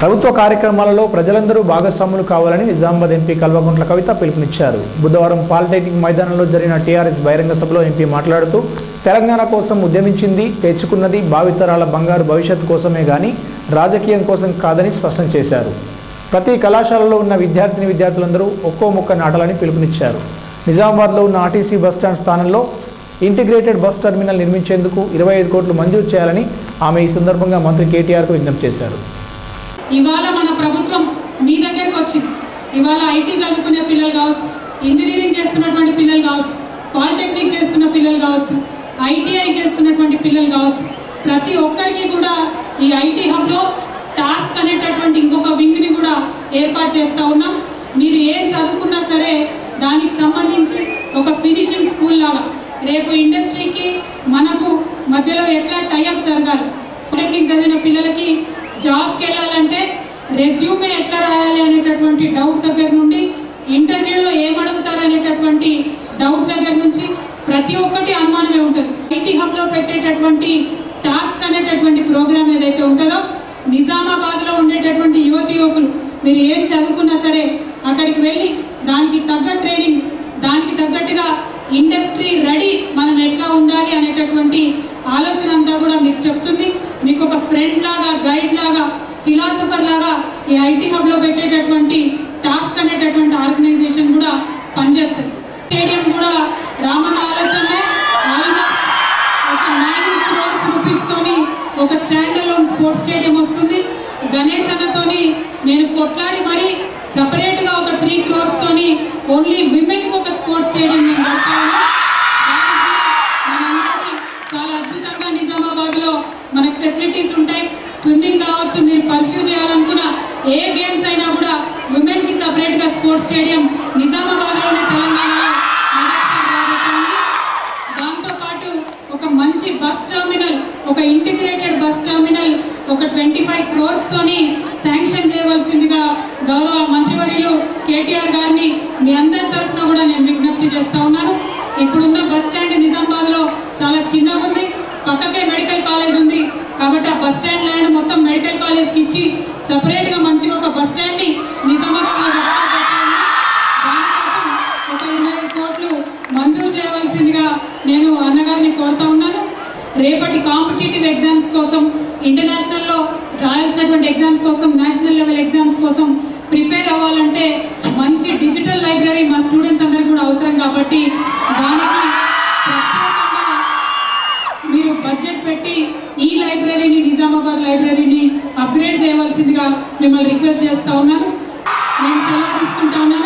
ప్రభుత్వ కార్యక్రమాలలో ప్రజలందరూ భాగస్వాములు కావాలని నిజామాబాద్ ఎంపీ కల్వకుంట్ల కవిత పిలుపునిచ్చారు బుధవారం పాలిటెక్నిక్ మైదానంలో జరిగిన టీఆర్ఎస్ బహిరంగ సభలో ఎంపీ మాట్లాడుతూ తెలంగాణ కోసం ఉద్యమించింది తెచ్చుకున్నది భావితరాల బంగారు భవిష్యత్తు కోసమే గాని రాజకీయం కోసం కాదని స్పష్టం చేశారు ప్రతి కళాశాలలో ఉన్న విద్యార్థిని విద్యార్థులందరూ ఒక్కో మొక్క నాటాలని పిలుపునిచ్చారు నిజామాబాద్లో ఉన్న ఆర్టీసీ బస్టాండ్ స్థానంలో ఇంటిగ్రేటెడ్ బస్ టెర్మినల్ నిర్మించేందుకు ఇరవై ఐదు కోట్లు మంజూరు చేయాలని ఆమె ఈ సందర్భంగా మంత్రి కేటీఆర్కు విజ్ఞప్తి చేశారు ఇవాళ మన ప్రభుత్వం మీ దగ్గరకు వచ్చింది ఇవాళ ఐటీ చదువుకునే పిల్లలు కావచ్చు ఇంజనీరింగ్ చేస్తున్నటువంటి పిల్లలు కావచ్చు పాలిటెక్నిక్ చేస్తున్న పిల్లలు కావచ్చు ఐటీఐ చేస్తున్నటువంటి పిల్లలు కావచ్చు ప్రతి ఒక్కరికి కూడా ఈ ఐటీ హబ్లో టాస్క్ అనేటటువంటి ఇంకొక వింగ్ని కూడా ఏర్పాటు చేస్తూ ఉన్నాం మీరు ఏం చదువుకున్నా సరే దానికి సంబంధించి ఒక ఫినిషింగ్ స్కూల్ లాగా రేపు ఇండస్ట్రీకి మనకు మధ్యలో ఎట్లా టైఅప్ జరగాలి పాలిటెక్నిక్ చదివిన పిల్లలకి జాబ్కి వెళ్ళాలంటే రెజ్యూమే ఎట్లా రాయాలి అనేటటువంటి డౌట్ దగ్గర నుండి ఇంటర్వ్యూలో ఏం అడుగుతారు అనేటటువంటి డౌట్ దగ్గర నుంచి ప్రతి ఒక్కటి అనుమానమే ఉంటుంది ఐటీ హబ్ లో పెట్టేటటువంటి టాస్క్ అనేటటువంటి ప్రోగ్రామ్ ఏదైతే ఉంటుందో నిజామాబాద్ లో ఉండేటటువంటి యువతి యువకులు మీరు ఏం చదువుకున్నా సరే అక్కడికి వెళ్ళి దానికి తగ్గ ట్రైనింగ్ దానికి తగ్గట్టుగా ఇండస్ట్రీ రెడీ మనం ఎట్లా ఉండాలి అనేటటువంటి ఆలోచన అంతా కూడా మీకు చెప్తుంది మీకు ఒక ఫ్రెండ్ లాగా గైడ్ లాగా ఫిలాసఫర్ లాగా ఈ ఐటీ హబ్ లో పెట్టేటటువంటి టాస్క్ అనేటటువంటి ఆర్గనైజేషన్ కూడా పనిచేస్తుంది స్టేడియం కూడా రామన్న ఆలోచనే ఆల్మోస్ట్ ఒక నైన్ క్రోర్స్ రూపీస్ తోని ఒక స్టాండ్ అలోన్ స్పోర్ట్స్ స్టేడియం వస్తుంది గణేష్ అన్నతోని నేను కొట్లాడి మరి సపరేట్ గా ఒక త్రీ క్రోర్స్ తోని ఓన్లీ విమెన్ కి ఒక స్పోర్ట్స్ స్టేడియం నేను కడతాను మనందరికీ చాలా అద్భుతంగా నిజామాబాద్ లో మనకు ఫెసిలిటీస్ ఉంటాయి స్విమ్మింగ్ కావచ్చు మీరు పర్సూ చేయాలనుకున్న ఏ గేమ్స్ అయినా కూడా విమెన్ కి సపరేట్ గా స్పోర్ట్స్ స్టేడియం నిజామాబాద్ లోనే తెలంగాణలో మొదటిసారి రాబోతోంది. దాంతో పాటు ఒక మంచి బస్ టెర్మినల్ ఒక ఇంటిగ్రేటెడ్ బస్ టెర్మినల్ ఒక ట్వంటీ ఫైవ్ క్రోర్స్ తోని శాంక్షన్ చేయవలసిందిగా గౌరవ మంత్రివర్యులు కేటీఆర్ గారిని మీ అందరి తరఫున కూడా నేను విజ్ఞప్తి చేస్తా ఉన్నాను ఇప్పుడున్న బస్ స్టాండ్ నిజామాబాద్ లో చాలా చిన్నగా ఉంది పక్కకే మెడికల్ కాలేజ్ ఉంది కాబట్టి ఆ బస్ స్టాండ్ ల్యాండ్ మొత్తం మెడికల్ కాలేజ్ కి ఇచ్చి సపరేట్ గా మంచిగా ఒక బస్ స్టాండ్ ని నిజామాబాద్ లో దానికోసం ఒక ఇరవై ఐదు కోట్లు మంజూరు చేయవలసిందిగా నేను అన్నగారిని కోరుతా ఉన్నాను రేపటి కాంపిటేటివ్ ఎగ్జామ్స్ కోసం ఇంటర్నేషనల్ లో రాయాల్సినటువంటి ఎగ్జామ్స్ కోసం నేషనల్ లెవెల్ ఎగ్జామ్స్ కోసం ప్రిపేర్ అవ్వాలంటే మంచి డిజిటల్ లైబ్రరీ మా స్టూడెంట్స్ అందరికి కూడా అవసరం కాబట్టి దానికి ప్రత్యేకంగా మీరు బడ్జెట్ పెట్టి ఈ లైబ్రరీని నిజామాబాద్ లైబ్రరీని అప్గ్రేడ్ చేయవలసిందిగా మిమ్మల్ని రిక్వెస్ట్ చేస్తా ఉన్నాను నేను సెలవు తీసుకుంటా ఉన్నాను